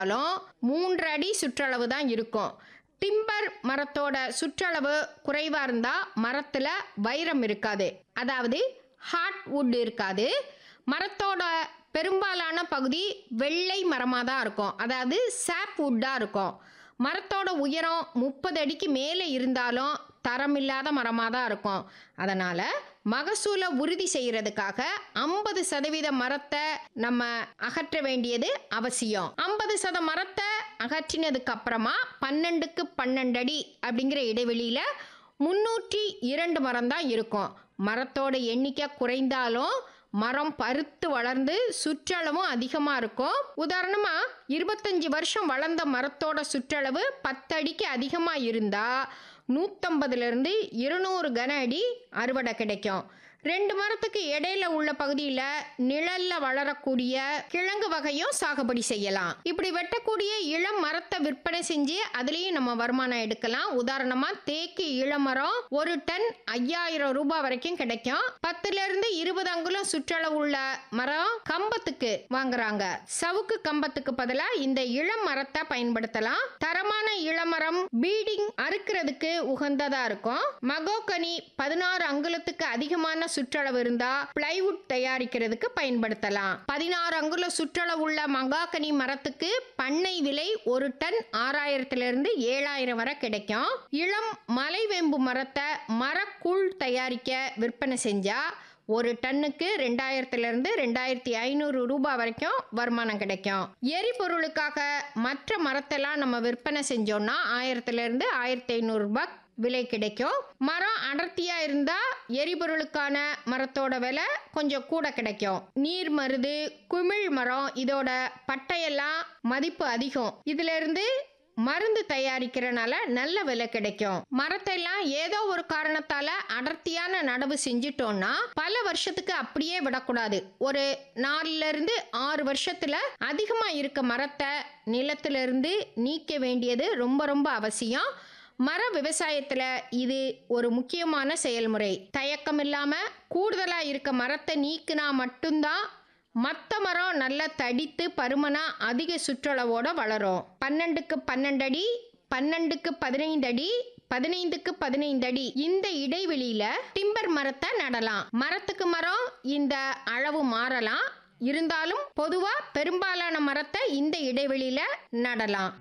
இருந்தாலும் மூன்று அடி சுற்றளவு தான் இருக்கும் டிம்பர் மரத்தோட சுற்றளவு குறைவாக இருந்தால் மரத்தில் வைரம் இருக்காது அதாவது ஹார்ட் வுட் இருக்காது மரத்தோட பெரும்பாலான பகுதி வெள்ளை மரமாக தான் இருக்கும் அதாவது சாப் வுட்டாக இருக்கும் மரத்தோட உயரம் முப்பது அடிக்கு மேலே இருந்தாலும் தரமில்லாத மரமாக தான் இருக்கும் அதனால் மகசூலை உறுதி செய்கிறதுக்காக ஐம்பது சதவீத மரத்தை நம்ம அகற்ற வேண்டியது அவசியம் ஐம்பது சத மரத்தை அகற்றினதுக்கு அப்புறமா பன்னெண்டுக்கு பன்னெண்டு அடி அப்படிங்கிற இடைவெளியில் முன்னூற்றி இரண்டு மரம் தான் இருக்கும் மரத்தோட எண்ணிக்கை குறைந்தாலும் மரம் பருத்து வளர்ந்து சுற்றளவும் அதிகமாக இருக்கும் உதாரணமாக இருபத்தஞ்சி வருஷம் வளர்ந்த மரத்தோட சுற்றளவு பத்தடிக்கு அதிகமாக இருந்தால் நூற்றம்பதுலேருந்து இருநூறு கன அடி அறுவடை கிடைக்கும் ரெண்டு மரத்துக்கு இடையில உள்ள பகுதியில் நிழல்ல வளரக்கூடிய கிழங்கு வகையும் சாகுபடி செய்யலாம் இப்படி வெட்டக்கூடிய இளம் மரத்தை விற்பனை செஞ்சு அதுலேயும் நம்ம வருமானம் எடுக்கலாம் உதாரணமாக தேக்கு இளமரம் ஒரு டன் ஐயாயிரம் ரூபாய் வரைக்கும் கிடைக்கும் பத்துல இருந்து இருபது அங்குலம் சுற்றளவு உள்ள மரம் கம்பத்துக்கு வாங்குறாங்க சவுக்கு கம்பத்துக்கு பதிலாக இந்த இளம் மரத்தை பயன்படுத்தலாம் தரமான இளமரம் பீடிங் அறுக்கிறதுக்கு உகந்ததா இருக்கும் மகோகனி பதினாறு அங்குலத்துக்கு அதிகமான சுற்றளவு இருந்தா பிளைவுட் தயாரிக்கிறதுக்கு பயன்படுத்தலாம் பதினாறு அங்குல சுற்றளவு உள்ள மகாகனி மரத்துக்கு பண்ணை விலை ஒரு டன் ஆறாயிரத்திலிருந்து ஏழாயிரம் வரை கிடைக்கும் இளம் மலைவேம்பு மரத்தை மரக்கூழ் தயாரிக்க விற்பனை செஞ்சா ஒரு டன்னுக்கு ரெண்டாயிரத்துலேருந்து ரெண்டாயிரத்தி ஐநூறு ரூபாய் வரைக்கும் வருமானம் கிடைக்கும் எரிபொருளுக்காக மற்ற மரத்தெல்லாம் நம்ம விற்பனை செஞ்சோம்னா ஆயிரத்துலேருந்து ஆயிரத்தி ஐநூறு ரூபாய் விலை கிடைக்கும் மரம் அடர்த்தியாக இருந்தால் எரிபொருளுக்கான மரத்தோட விலை கொஞ்சம் கூட கிடைக்கும் நீர் மருது குமிழ் மரம் இதோட பட்டையெல்லாம் மதிப்பு அதிகம் இதுல இருந்து மருந்து தயாரிக்கிறனால நல்ல விலை கிடைக்கும் மரத்தெல்லாம் ஏதோ ஒரு காரணத்தால அடர்த்தியான நடவு செஞ்சிட்டோம்னா பல வருஷத்துக்கு அப்படியே விடக்கூடாது ஒரு நாலுல இருந்து ஆறு வருஷத்துல அதிகமா இருக்க மரத்தை நிலத்துல இருந்து நீக்க வேண்டியது ரொம்ப ரொம்ப அவசியம் மர விவசாயத்தில் இது ஒரு முக்கியமான செயல்முறை தயக்கம் இல்லாமல் கூடுதலாக இருக்க மரத்தை நீக்கினா மட்டும்தான் மற்ற மரம் நல்லா தடித்து பருமனா அதிக சுற்றளவோட வளரும் பன்னெண்டுக்கு பன்னெண்டு அடி பன்னெண்டுக்கு பதினைந்து அடி பதினைந்துக்கு பதினைந்து அடி இந்த இடைவெளியில டிம்பர் மரத்தை நடலாம் மரத்துக்கு மரம் இந்த அளவு மாறலாம் இருந்தாலும் பொதுவா பெரும்பாலான மரத்தை இந்த இடைவெளியில நடலாம்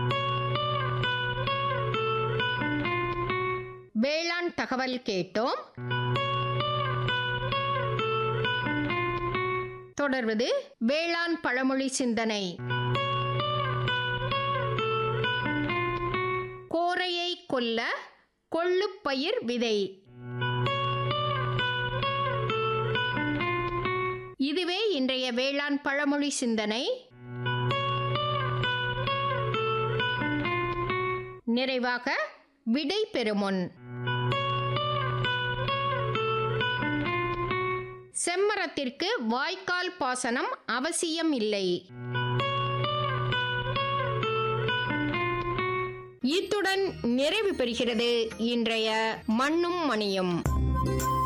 வேளாண் தகவல் கேட்டோம் தொடர்வது வேளாண் பழமொழி சிந்தனை கோரையை கொல்ல கொள்ளுப்பயிர் விதை இதுவே இன்றைய வேளாண் பழமொழி சிந்தனை நிறைவாக விடை பெறுமுன் செம்மரத்திற்கு வாய்க்கால் பாசனம் அவசியம் இல்லை இத்துடன் நிறைவு பெறுகிறது இன்றைய மண்ணும் மணியும்